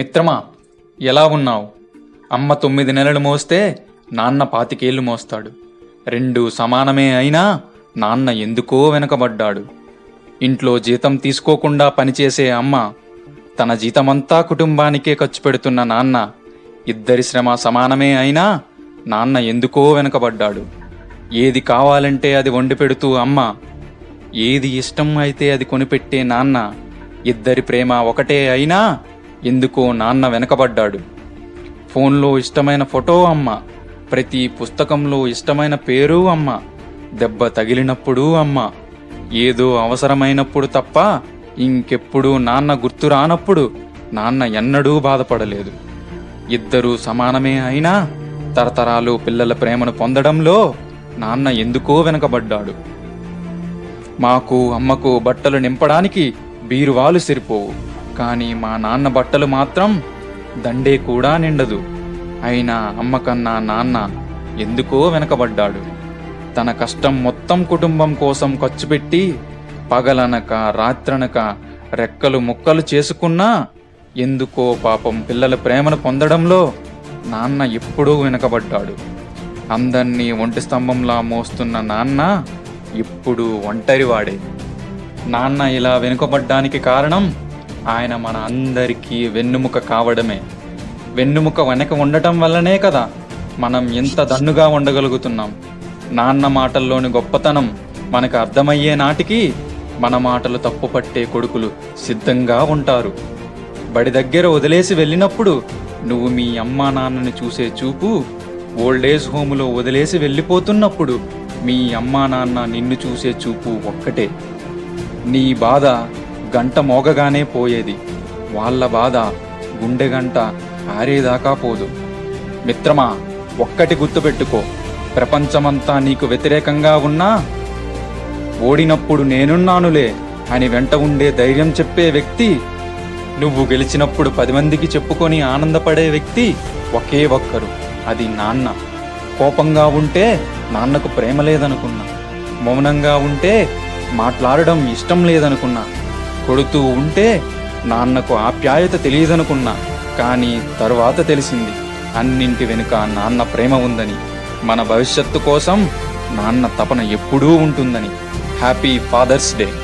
మిత్రమా ఎలా ఉన్నావు అమ్మ తొమ్మిది నెలలు మోస్తే నాన్న పాతికేళ్లు మోస్తాడు రెండు సమానమే అయినా నాన్న ఎందుకో వెనకబడ్డాడు ఇంట్లో జీతం తీసుకోకుండా పనిచేసే అమ్మ తన జీతమంతా కుటుంబానికే ఖర్చు పెడుతున్న నాన్న ఇద్దరి శ్రమ సమానమే అయినా నాన్న ఎందుకో వెనకబడ్డాడు ఏది కావాలంటే అది వండి పెడుతూ అమ్మ ఏది ఇష్టం అయితే అది కొనిపెట్టే నాన్న ఇద్దరి ప్రేమ ఒకటే అయినా ఎందుకో నాన్న వెనకబడ్డాడు ఫోన్లో ఇష్టమైన ఫోటో అమ్మ ప్రతి పుస్తకంలో ఇష్టమైన పేరు అమ్మ దెబ్బ తగిలినప్పుడు అమ్మ ఏదో అవసరమైనప్పుడు తప్ప ఇంకెప్పుడు నాన్న గుర్తు రానప్పుడు నాన్న ఎన్నడూ బాధపడలేదు ఇద్దరూ సమానమే అయినా తరతరాలు పిల్లల ప్రేమను పొందడంలో నాన్న ఎందుకో వెనకబడ్డాడు మాకు అమ్మకు బట్టలు నింపడానికి బీరువాలు సరిపోవు కానీ మా నాన్న బట్టలు మాత్రం దండే కూడా నిండదు అయినా అమ్మ కన్నా నాన్న ఎందుకో వెనకబడ్డాడు తన కష్టం మొత్తం కుటుంబం కోసం ఖర్చు పెట్టి పగలనక రాత్రనక రెక్కలు ముక్కలు చేసుకున్నా ఎందుకో పాపం పిల్లల ప్రేమను పొందడంలో నాన్న ఎప్పుడూ వెనకబడ్డాడు అందర్నీ ఒంటి స్తంభంలా మోస్తున్న నాన్న ఇప్పుడు ఒంటరివాడే నాన్న ఇలా వెనుకబడ్డానికి కారణం ఆయన మన అందరికీ వెన్నుముక కావడమే వెన్నుముక వెనక ఉండటం వల్లనే కదా మనం ఎంత దన్నుగా ఉండగలుగుతున్నాం నాన్న మాటల్లోని గొప్పతనం మనకు అర్థమయ్యే నాటికి మన మాటలు తప్పుపట్టే కొడుకులు సిద్ధంగా ఉంటారు బడి దగ్గర వదిలేసి వెళ్ళినప్పుడు నువ్వు మీ అమ్మా నాన్నని చూసే చూపు ఓల్డేజ్ హోములో వదిలేసి వెళ్ళిపోతున్నప్పుడు మీ అమ్మా నాన్న నిన్ను చూసే చూపు ఒక్కటే నీ బాధ గంట మోగగానే పోయేది వాళ్ళ బాధ గుండె గంట ఆరేదాకా పోదు మిత్రమా ఒక్కటి గుర్తుపెట్టుకో ప్రపంచమంతా నీకు వ్యతిరేకంగా ఉన్నా ఓడినప్పుడు నేనున్నానులే అని వెంట ఉండే ధైర్యం చెప్పే వ్యక్తి నువ్వు గెలిచినప్పుడు పది మందికి చెప్పుకొని ఆనందపడే వ్యక్తి ఒకే ఒక్కరు అది నాన్న కోపంగా ఉంటే నాన్నకు ప్రేమ లేదనుకున్నా మౌనంగా ఉంటే మాట్లాడడం ఇష్టం లేదనుకున్నా కొడుతూ ఉంటే నాన్నకు ఆప్యాయత తెలియదనుకున్నా కానీ తరువాత తెలిసింది అన్నింటి వెనుక నాన్న ప్రేమ ఉందని మన భవిష్యత్తు కోసం నాన్న తపన ఎప్పుడూ ఉంటుందని హ్యాపీ ఫాదర్స్ డే